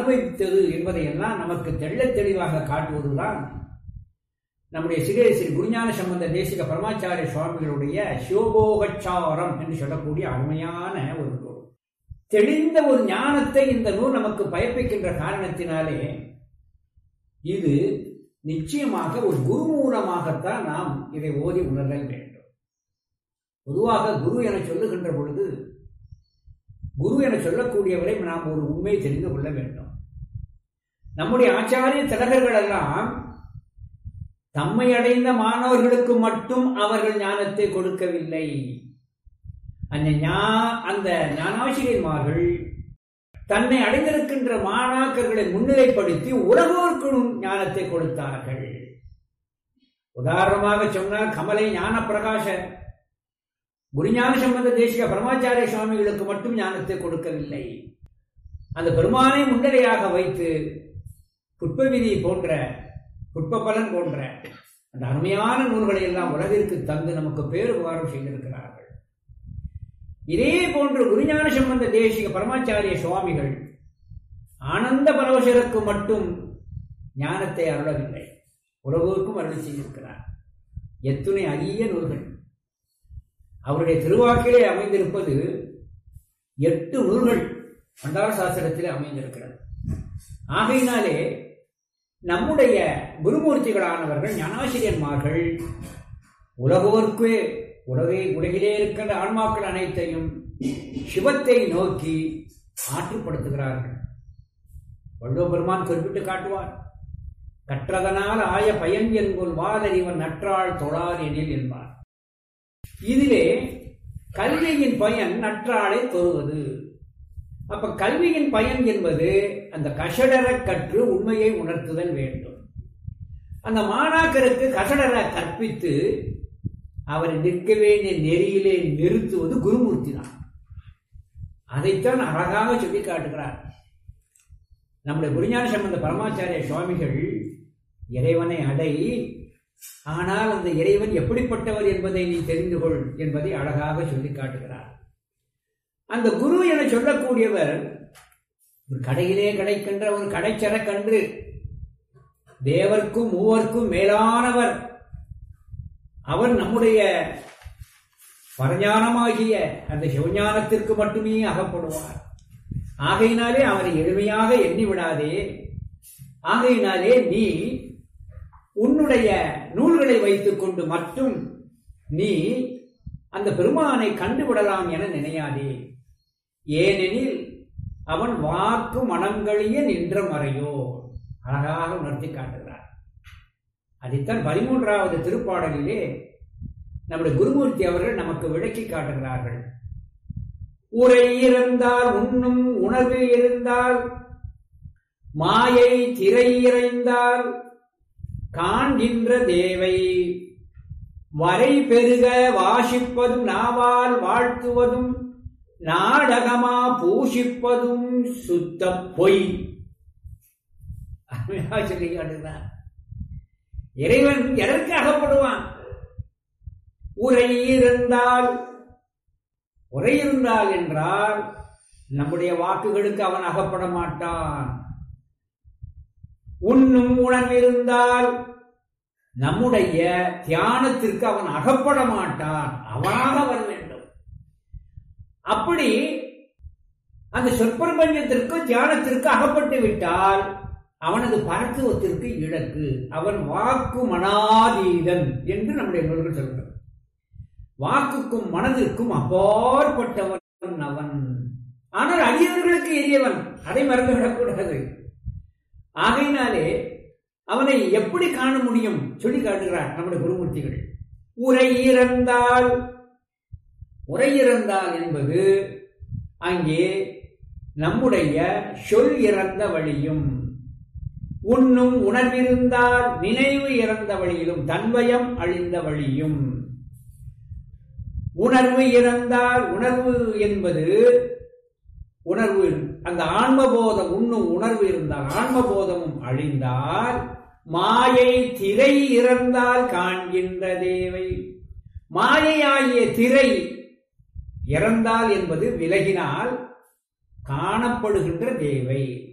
அனுபவித்தது என்பதையெல்லாம் நமக்கு தெள்ளத் தெளிவாக காட்டுவதுதான் நம்முடைய ஸ்ரீ ஸ்ரீ குருஞான சம்பந்த தேசிக பரமாச்சாரிய சுவாமிகளுடைய சிவபோகச்சாரம் என்று சொல்லக்கூடிய அருமையான ஒரு நூல் தெளிந்த ஒரு ஞானத்தை இந்த நூல் நமக்கு பயப்பிக்கின்ற காரணத்தினாலே இது நிச்சயமாக ஒரு குரு மூலமாகத்தான் நாம் இதை ஓதி உணர்தல் வேண்டும் பொதுவாக குரு என சொல்லுகின்ற பொழுது குரு என சொல்லக்கூடியவரை நாம் ஒரு உண்மை தெரிந்து கொள்ள வேண்டும் நம்முடைய ஆச்சாரிய திலகர்கள் எல்லாம் தம்மை அடைந்த மாணவர்களுக்கு மட்டும் அவர்கள் ஞானத்தை கொடுக்கவில்லை அந்த ஞா- அந்த ஞானாசிரியர்மார்கள் தன்னை அடைந்திருக்கின்ற மாணாக்கர்களை முன்னிலைப்படுத்தி உலகோர்க்கும் ஞானத்தை கொடுத்தார்கள் உதாரணமாக சொன்னால் கமலை ஞான பிரகாச குருஞான சம்பந்த தேசிக பரமாச்சாரிய சுவாமிகளுக்கு மட்டும் ஞானத்தை கொடுக்கவில்லை அந்த பெருமானை முன்னிலையாக வைத்து புட்பவிதி போன்ற புட்பபலன் போன்ற அந்த அருமையான நூல்களை எல்லாம் உலகிற்கு தந்து நமக்கு பேருபகாரம் செய்திருக்கிறார்கள் இதே போன்று குருஞான சம்பந்த தேசிக பரமாச்சாரிய சுவாமிகள் ஆனந்த பரவசருக்கு மட்டும் ஞானத்தை அருளவில்லை உலகோருக்கும் அருள் செய்திருக்கிறார் எத்துணை அரிய நூல்கள் அவருடைய திருவாக்கிலே அமைந்திருப்பது எட்டு நூல்கள் பண்டார சாஸ்திரத்திலே அமைந்திருக்கிறது ஆகையினாலே நம்முடைய குருமூர்த்திகளானவர்கள் ஞானாசிரியன்மார்கள் உலகோர்க்கு உலகை உலகிலே இருக்கின்ற ஆன்மாக்கள் அனைத்தையும் சிவத்தை நோக்கி ஆற்றுப்படுத்துகிறார்கள் வள்ளுவ பெருமான் குறிப்பிட்டு காட்டுவார் கற்றதனால் ஆய பயன் என்கொள் வாதறிவன் நற்றாள் தொழார் எனில் என்பார் இதிலே கல்வியின் பயன் நற்றாளை தொழுவது அப்ப கல்வியின் பயன் என்பது அந்த கஷடர கற்று உண்மையை உணர்த்துதல் வேண்டும் அந்த மாணாக்கருக்கு கஷடர கற்பித்து அவரை நிற்க வேண்டிய நெறியிலே நிறுத்துவது குருமூர்த்தி தான் அதைத்தான் அழகாக சொல்லி காட்டுகிறார் நம்முடைய குருஞான சம்பந்த பரமாச்சாரிய சுவாமிகள் இறைவனை அடை ஆனால் அந்த இறைவன் எப்படிப்பட்டவர் என்பதை நீ தெரிந்து கொள் என்பதை அழகாக சொல்லி காட்டுகிறார் அந்த குரு என சொல்லக்கூடியவர் ஒரு கடையிலே கிடைக்கின்ற ஒரு கடைச்சரக்கன்று தேவர்க்கும் மூவர்க்கும் மேலானவர் அவர் நம்முடைய பரஞானமாகிய அந்த சிவஞானத்திற்கு மட்டுமே அகப்படுவார் ஆகையினாலே அவரை எளிமையாக எண்ணி விடாதே ஆகையினாலே நீ உன்னுடைய நூல்களை வைத்துக்கொண்டு மட்டும் நீ அந்த பெருமானை கண்டுவிடலாம் என நினையாதே ஏனெனில் அவன் வாக்கு மனங்களிய நின்ற மறையோ அழகாக உணர்த்தி காட்டுகிறார் அதைத்தான் பதிமூன்றாவது திருப்பாடலிலே நம்முடைய குருமூர்த்தி அவர்கள் நமக்கு விளக்கி காட்டுகிறார்கள் உரை இருந்தால் உண்ணும் உணர்வு இருந்தால் மாயை திரை இறைந்தால் காண்கின்ற தேவை வரை பெருக வாசிப்பதும் நாவால் வாழ்த்துவதும் நாடகமா பூஷிப்பதும் சுத்த பொய் அருமையாக சொல்லி காட்டுகிறார் இறைவன் எதற்கு அகப்படுவான் உரை இருந்தால் உரை இருந்தால் என்றால் நம்முடைய வாக்குகளுக்கு அவன் அகப்பட மாட்டான் உண்ணும் உணர்விருந்தால் நம்முடைய தியானத்திற்கு அவன் அகப்பட மாட்டான் அவனாக வர வேண்டும் அப்படி அந்த சொற்பிரபஞ்சத்திற்கு தியானத்திற்கு அகப்பட்டு விட்டால் அவனது பரத்துவத்திற்கு இலக்கு அவன் வாக்கு மனாதீதன் என்று நம்முடைய நூல்கள் சொல்கிறது வாக்குக்கும் மனதிற்கும் அப்பாற்பட்டவன் அவன் ஆனால் அடியவர்களுக்கு எரியவன் அதை மறந்துவிடக்கூடாது ஆகையினாலே அவனை எப்படி காண முடியும் சொல்லி காட்டுகிறார் நம்முடைய குருமூர்த்திகள் உரை இறந்தால் உரை இறந்தால் என்பது அங்கே நம்முடைய சொல் இறந்த வழியும் உண்ணும் உணர்விருந்தால் நினைவு இறந்த வழியிலும் தன்வயம் அழிந்த வழியும் உணர்வு இறந்தால் உணர்வு என்பது உணர்வு அந்த ஆன்மபோதம் உண்ணும் உணர்வு இருந்தால் ஆன்மபோதமும் அழிந்தால் மாயை திரை இறந்தால் காண்கின்ற தேவை மாயையாகிய திரை இறந்தால் என்பது விலகினால் காணப்படுகின்ற தேவை